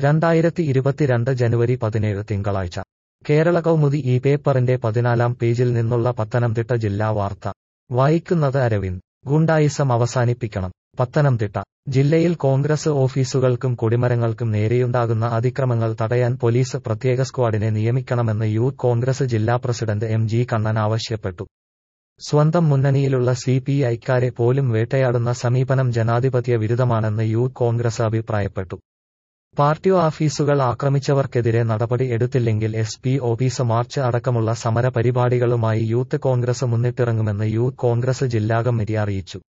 രണ്ടായിരത്തി ഇരുപത്തിരണ്ട് ജനുവരി പതിനേഴ് തിങ്കളാഴ്ച കേരള കൗമുദി ഈ പേപ്പറിന്റെ പതിനാലാം പേജിൽ നിന്നുള്ള പത്തനംതിട്ട ജില്ലാ വാർത്ത വായിക്കുന്നത് അരവിന്ദ് ഗുണ്ടായിസം അവസാനിപ്പിക്കണം പത്തനംതിട്ട ജില്ലയിൽ കോൺഗ്രസ് ഓഫീസുകൾക്കും കൊടിമരങ്ങൾക്കും നേരെയുണ്ടാകുന്ന അതിക്രമങ്ങൾ തടയാൻ പോലീസ് പ്രത്യേക സ്ക്വാഡിനെ നിയമിക്കണമെന്ന് യൂത്ത് കോൺഗ്രസ് ജില്ലാ പ്രസിഡന്റ് എം ജി കണ്ണൻ ആവശ്യപ്പെട്ടു സ്വന്തം മുന്നണിയിലുള്ള സി പി ഐക്കാരെ പോലും വേട്ടയാടുന്ന സമീപനം ജനാധിപത്യ വിരുദ്ധമാണെന്ന് യൂത്ത് കോൺഗ്രസ് അഭിപ്രായപ്പെട്ടു പാർട്ടി ഓഫീസുകൾ ആക്രമിച്ചവർക്കെതിരെ നടപടി എടുത്തില്ലെങ്കിൽ എസ് പി ഓഫീസ് മാർച്ച് അടക്കമുള്ള സമര പരിപാടികളുമായി യൂത്ത് കോൺഗ്രസ് മുന്നിട്ടിറങ്ങുമെന്ന് യൂത്ത് കോൺഗ്രസ് ജില്ലാ കമ്മിറ്റി അറിയിച്ചു